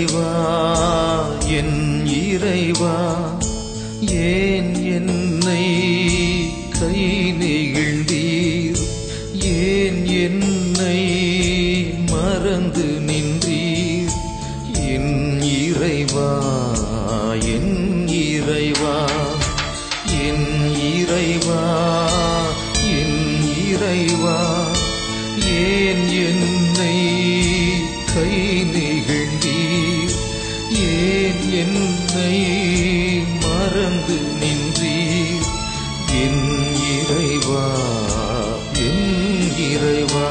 இறைவா என் இறைவா ஏன் என்னை கை நெகிழ்ந்தீர் ஏன் என்னை மறந்து நின்றீர் என் இறைவா என் இறைவா என் இறைவா என் இறைவா ஏன் என்னை கை நெகிழ்ந்தீர் ஏன் என்னை மறந்து நின்றீர் என் இறைவா என் இறைவா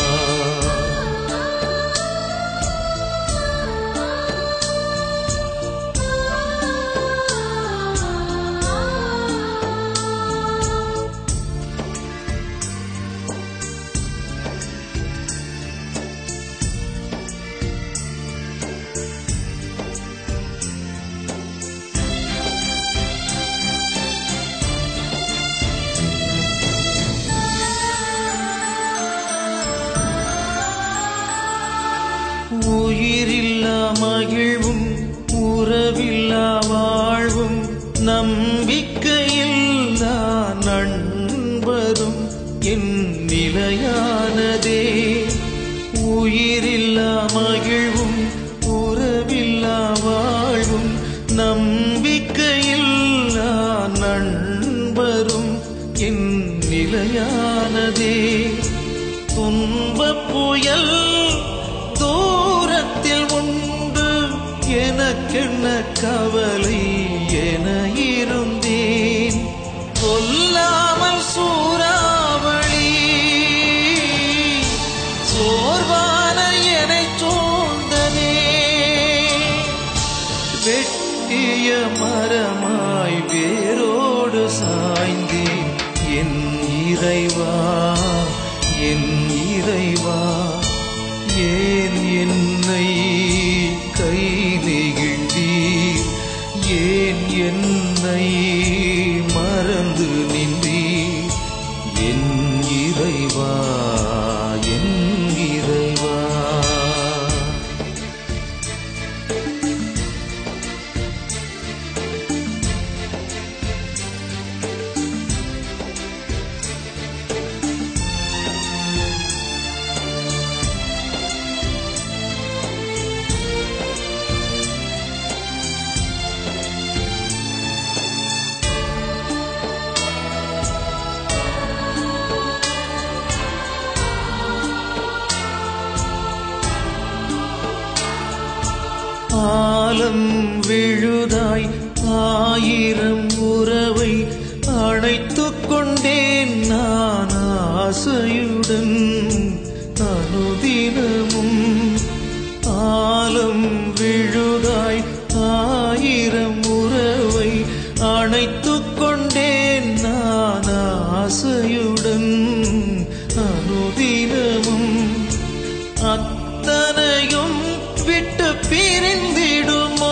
உயிரில்லா மகிழ்வும் உறவில்லா வாழ்வும் நம்பிக்கையில்லா நண்பரும் என் நிலையானதே உயிரில்லா மகிழ்வும் உறவில்லா வாழ்வும் நம்பிக்கையில்லா நண்பரும் என் நிலையானதே துன்பப் புயல் தூரத்தில் உண்டு எனக்கென்ன கவலை என இருந்தேன் கொல்லாமல் சூறாவளி சோர்வான என்னை சூழ்ந்ததே வெட்டிய மரமாய் வேரோடு சாய்ந்தேன் என் இறைவா என் இறைவா ஏன் என்னை கை நெகிழ்ந்தீர் ஏன் என்னை மறந்து நின்றீர் என் இறைவா என் இறைவா ஆலம் விழுதாய் ஆயிரம் உறவை அணைத்துக் கொண்டேன் நான் ஆசையுடன் அனுதினமும் ஆலம் விழுதாய் ஆயிரம் உறவை அணைத்துக் கொண்டேன் நான் ஆசையுடன் அனுதினமும் அத்தனையும் விட்டு பிரிந்திடுமோ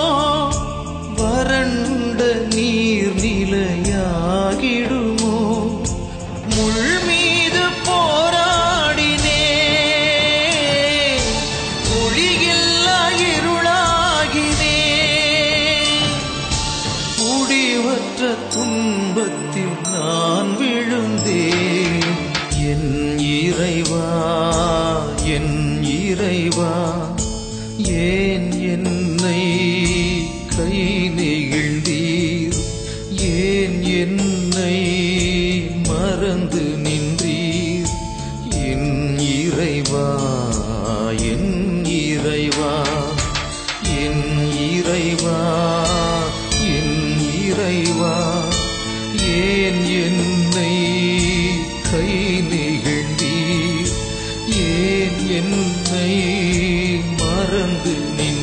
வறண்ட நீர் நிலையாகிடுமோ முள் மீது போராடினே ஒளியில்லா இருளாகினே முடிவற்ற துன்பத்தில் நான் விழுந்தேன் என் இறைவா என் இறைவா ஏன் என்னை கை நெகிழ்ந்தீர் ஏன் என்னை மறந்து நின்றீர் என் இறைவா என் இறைவா என் இறைவா என் இறைவா ஏன் என்னை கை நெகிழ்ந்தீர் ஏன் என்னை மறந்து நின்றீர்